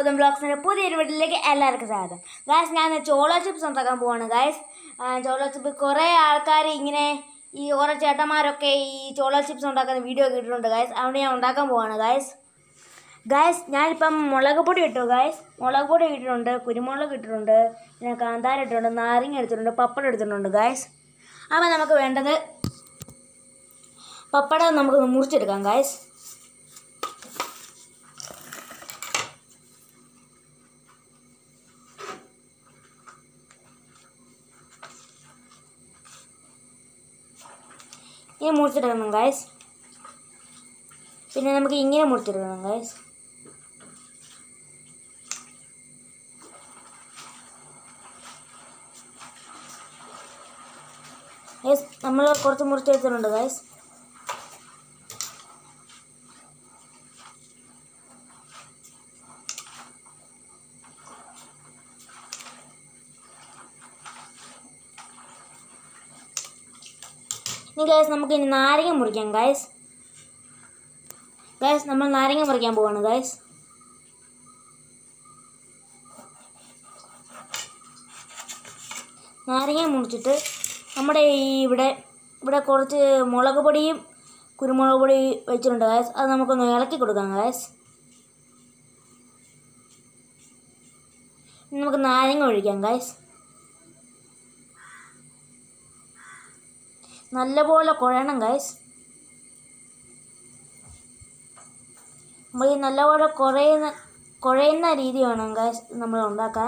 ഗൗതം ബ്ലോഗ്സിൻ്റെ പുതിയൊരു വീട്ടിലേക്ക് എല്ലാവർക്കും സ്വാഗതം ഗായ്സ് ഞാൻ ഇന്ന് ചോളോ ചിപ്സ് ഉണ്ടാക്കാൻ പോവാണ് ഗായ്സ് ചോളോ ചിപ്പ് കുറേ ആൾക്കാർ ഇങ്ങനെ ഈ കുറേ ചേട്ടന്മാരൊക്കെ ഈ ചോളോ ചിപ്സ് ഉണ്ടാക്കുന്ന വീഡിയോ ഒക്കെ ഇട്ടിട്ടുണ്ട് ഗായ്സ് അതുകൊണ്ട് ഞാൻ ഉണ്ടാക്കാൻ പോവാണ് ഗായ്സ് ഗായ്സ് ഞാനിപ്പം മുളക് പൊടി ഇട്ടു ഗായ്സ് മുളക് പൊടി ഇട്ടിട്ടുണ്ട് കുരുമുളക് ഇട്ടിട്ടുണ്ട് പിന്നെ കാന്താര ഇട്ടിട്ടുണ്ട് നാരങ്ങ എടുത്തിട്ടുണ്ട് പപ്പടം എടുത്തിട്ടുണ്ട് ഗായ്സ് അപ്പം നമുക്ക് വേണ്ടത് പപ്പടം നമുക്ക് മുറിച്ചെടുക്കാം ഗായ്സ് ഇങ്ങനെ മുറിച്ചെടുക്കണം ഗായ്സ് പിന്നെ നമുക്ക് ഇങ്ങനെ മുറിച്ചെടുക്കണം ഗായ്സ് ഗൈസ് നമ്മൾ കുറച്ച് മുറിച്ചെടുത്തിട്ടുണ്ട് ഗായ്സ് ഇനി ഗൈസ് നമുക്ക് ഇനി നാരങ്ങ മുറിക്കാം ഗൈസ് ഗൈസ് നമ്മൾ നാരങ്ങ മുറിക്കാൻ പോവാണ് ഗൈസ് നാരങ്ങ മുറിച്ചിട്ട് നമ്മുടെ ഈ ഇവിടെ ഇവിടെ കുറച്ച് മുളക് പൊടിയും കുരുമുളക് പൊടി വെച്ചിട്ടുണ്ട് ഗൈസ് അത് നമുക്കൊന്ന് ഇളക്കി കൊടുക്കാം ഗൈസ് ഇനി നമുക്ക് നാരങ്ങ ഒഴിക്കാം ഗൈസ് നല്ലപോലെ കുഴയണം ഗൈസ് നമ്മൾ ഈ നല്ലപോലെ കുഴയുന്ന കുഴയുന്ന രീതി വേണം ഗൈസ് നമ്മൾ ഉണ്ടാക്കാൻ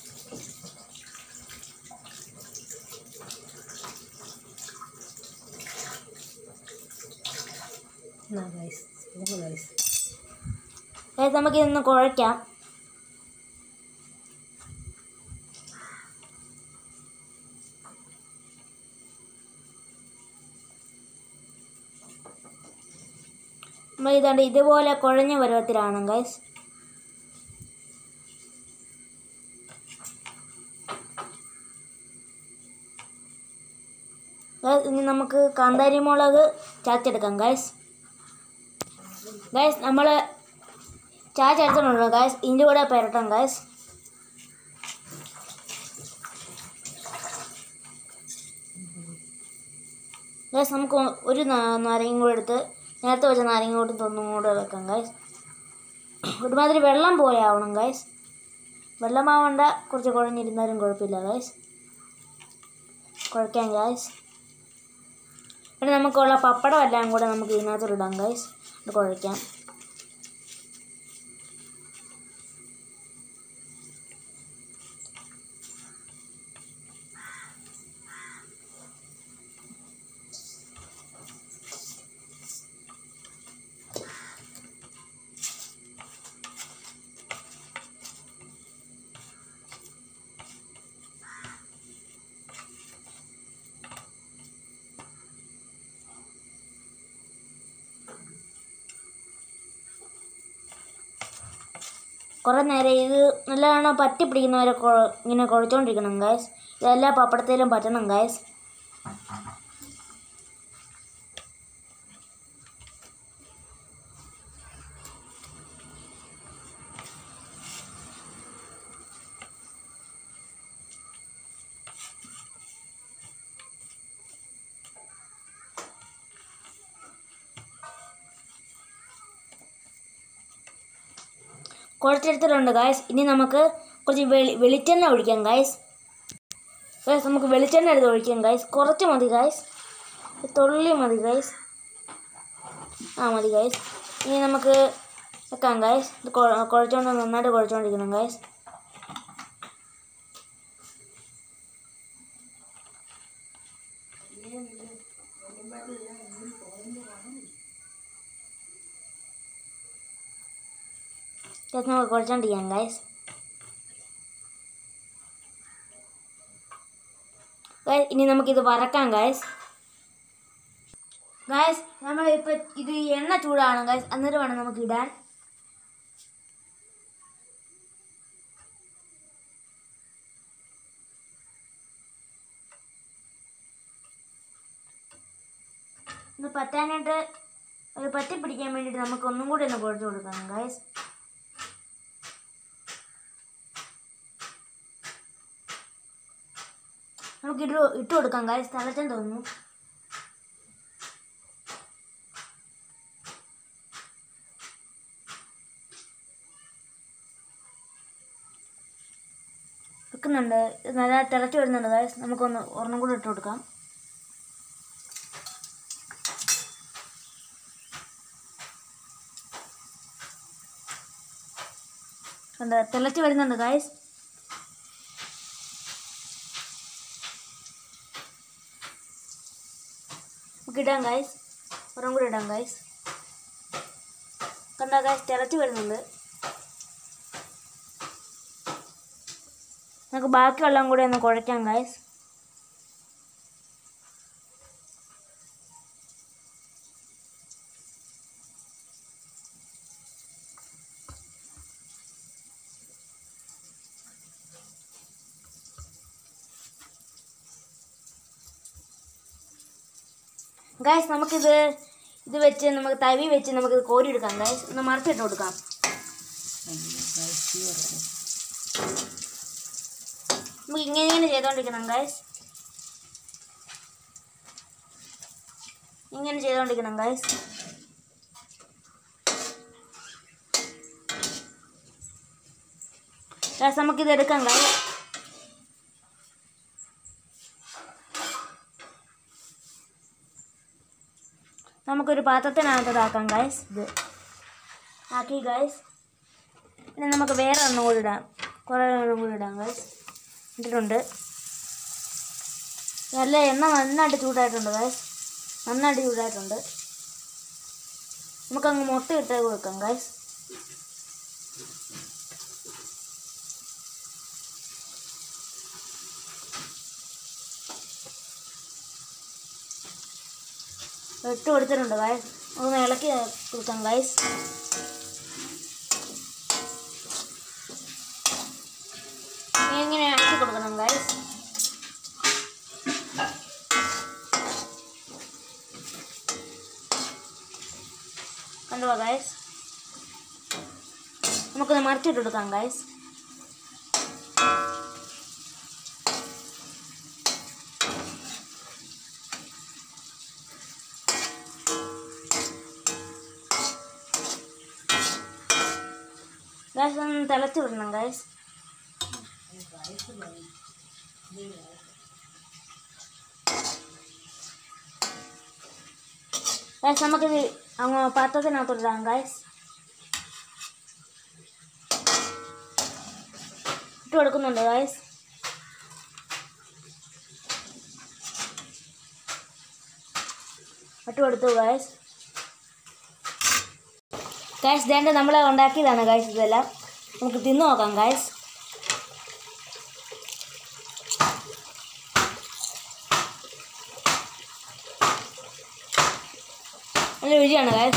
ഗൈസ് നമുക്ക് ഇതൊന്ന് കുഴയ്ക്കാം നമ്മൾ ഇതാണ്ട് ഇതുപോലെ കുഴഞ്ഞ പരുവത്തിലാണ് ഗൈസ് ഗൈസ് ഇനി നമുക്ക് കാന്താരി മുളക് ചാച്ചെടുക്കാം ഗൈസ് ഗൈസ് നമ്മൾ ചാച്ചെടുത്തിട്ടുണ്ടോ ഗൈസ് ഇതിൻ്റെ കൂടെ പെരട്ടാം ഗൈസ് ഗൈസ് നമുക്ക് ഒരു നാ- നാരങ്ങയും കൂടെ എടുത്ത് നേരത്തെ വെച്ച നാരങ്ങ കൂടി തൊന്നും കൂടെ വെക്കാം ഗൈസ് ഒരുമാതിരി വെള്ളം പോലെ ആവണം ഗൈസ് വെള്ളമാവണ്ട കുറച്ച് കുഴഞ്ഞിരുന്നാലും കുഴപ്പമില്ല ഗൈസ് കുഴക്കാം ഗൈസ് പിന്നെ നമുക്കുള്ള പപ്പടം എല്ലാം കൂടെ നമുക്ക് ഇതിനകത്തോട്ട് ഇടാം ഗൈസ് ഇത് കുഴക്കാം കുറേ നേരം ഇത് നല്ലവണ്ണം പറ്റി പിടിക്കുന്നവരെ കൊ- ഇങ്ങനെ കുഴച്ചുകൊണ്ടിരിക്കണം ഗൈസ് ഇതെല്ലാ പപ്പടത്തിലും പറ്റണം ഗൈസ് കുഴച്ചെടുത്തിട്ടുണ്ട് ഗായ്സ് ഇനി നമുക്ക് കുറച്ച് വെളി വെളിച്ചെണ്ണ ഒഴിക്കാം ഗായ്സ് ഗായ്സ് നമുക്ക് വെളിച്ചെണ്ണ എടുത്ത് ഒഴിക്കാം ഗായ്സ് കുറച്ച് മതി ഗായ്സ് തുള്ളി മതി ഗായ്സ് ആ മതി ഗായ്സ് ഇനി നമുക്ക് വെക്കാം ഗായ്സ് ഇത് കുഴ- കുഴച്ചുകൊണ്ട് നന്നായിട്ട് കുഴച്ചുകൊണ്ടിരിക്കണം ഗായ്സ് ഗായ്സ് നമുക്ക് കുഴച്ചോണ്ടിരിക്കാം ഗായ്സ് ഗായ്സ് ഇനി നമുക്കിത് വറക്കാം ഗായ്സ് ഗായ്സ് നമ്മൾ ഇപ്പം ഇത് എണ്ണ ചൂടാണ് ഗായ്സ് എന്നിട്ട് വേണം നമുക്ക് ഇടാൻ ഒന്ന് പറ്റാനായിട്ട് അത് പറ്റി പിടിക്കാൻ വേണ്ടിയിട്ട് നമുക്ക് ഒന്നും കൂടി ഒന്ന് കുഴച്ച് കൊടുക്കാം ഗായ്സ് നമുക്ക് ഇട്ട് ഇട്ട് കൊടുക്കാം ഗൈസ് തിളച്ചാൻ തോന്നുന്നു വെക്കുന്നുണ്ട് ഇത് നല്ല തിളച്ച് വരുന്നുണ്ട് ഗൈസ് നമുക്കൊന്ന് ഒരെണ്ണം കൂടി ഇട്ട് കൊടുക്കാം കണ്ട് തിളച്ച് വരുന്നുണ്ട് ഗൈസ് നമുക്ക് ഇടാം ഗൈസ് ഒരെണ്ണം കൂടി ഇടാം ഗൈസ് കണ്ട ഗൈസ് തിളച്ച് വരുന്നുണ്ട് നമുക്ക് ബാക്കി വെള്ളം കൂടി ഒന്ന് കുഴയ്ക്കാം ഗൈസ് ഗൈസ് നമുക്കിത് ഇത് വെച്ച് നമുക്ക് തവി വെച്ച് നമുക്കിത് കോരിയെടുക്കാം ഗൈസ് ഒന്ന് മറിച്ചിട്ട് കൊടുക്കാം നമുക്ക് ഇങ്ങനെ ഇങ്ങനെ ചെയ്തുകൊണ്ടിരിക്കണം ഗൈസ് ഇങ്ങനെ ചെയ്തുകൊണ്ടിരിക്കണം ഗൈസ് ഗൈസ് നമുക്കിത് എടുക്കാം ഗൈസ് നമുക്കൊരു പാത്രത്തിനകത്ത് ഇതാക്കാം ഗൈസ് ഇത് ആക്കി ഗൈസ് പിന്നെ നമുക്ക് വേറെ ഒന്നും കൂടി ഇടാം കുറേ ഒന്നും കൂടി ഇടാം ഗൈസ് ഇട്ടിട്ടുണ്ട് നല്ല എണ്ണ നന്നായിട്ട് ചൂടായിട്ടുണ്ട് ഗൈസ് നന്നായിട്ട് ചൂടായിട്ടുണ്ട് നമുക്കങ്ങ് മുട്ട ഇട്ട് കൊടുക്കാം ഗൈസ് ഇട്ട് കൊടുത്തിട്ടുണ്ട് ഗൈസ് ഒന്ന് ഇളക്കി കൊടുക്കാം ഗൈസ് ഇങ്ങനെ ഇളക്കി കൊടുക്കണം ഗൈസ് കണ്ടുവാ ഗൈസ് നമുക്കൊന്ന് മറിച്ചിട്ട് കൊടുക്കാം ഗൈസ് ഗൈസ് ഒന്ന് തിളച്ച് വിടണം ഗൈസ് ഗൈസ് നമുക്കിത് അങ്ങ് പാത്രത്തിനകത്തോട്ട് ഇടാം ഗൈസ് ഇട്ട് കൊടുക്കുന്നുണ്ട് ഗൈസ് ഇട്ട് കൊടുത്തു ഗൈസ് ഗൈസ് ദേണ്ട നമ്മൾ ഉണ്ടാക്കിയതാണ് ഗൈസ് ഇതെല്ലാം നമുക്ക് തിന്നു നോക്കാം ഗൈസ് നല്ല രുചിയാണ് ഗൈസ്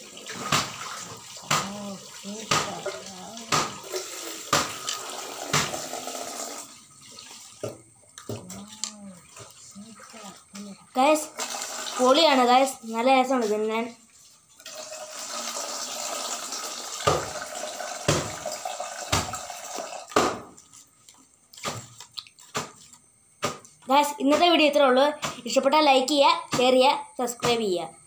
ഗൈസ് പൊളിയാണ് ഗൈസ് നല്ല രസമുണ്ട് തിന്നാൻ ഗൈസ് ഇന്നത്തെ വീഡിയോ ഇത്രേ ഉള്ളൂ ഇഷ്ടപ്പെട്ടാൽ ലൈക്ക് ചെയ്യുക ഷെയർ ചെയ്യുക സബ്സ്ക്രൈബ് ചെയ്യുക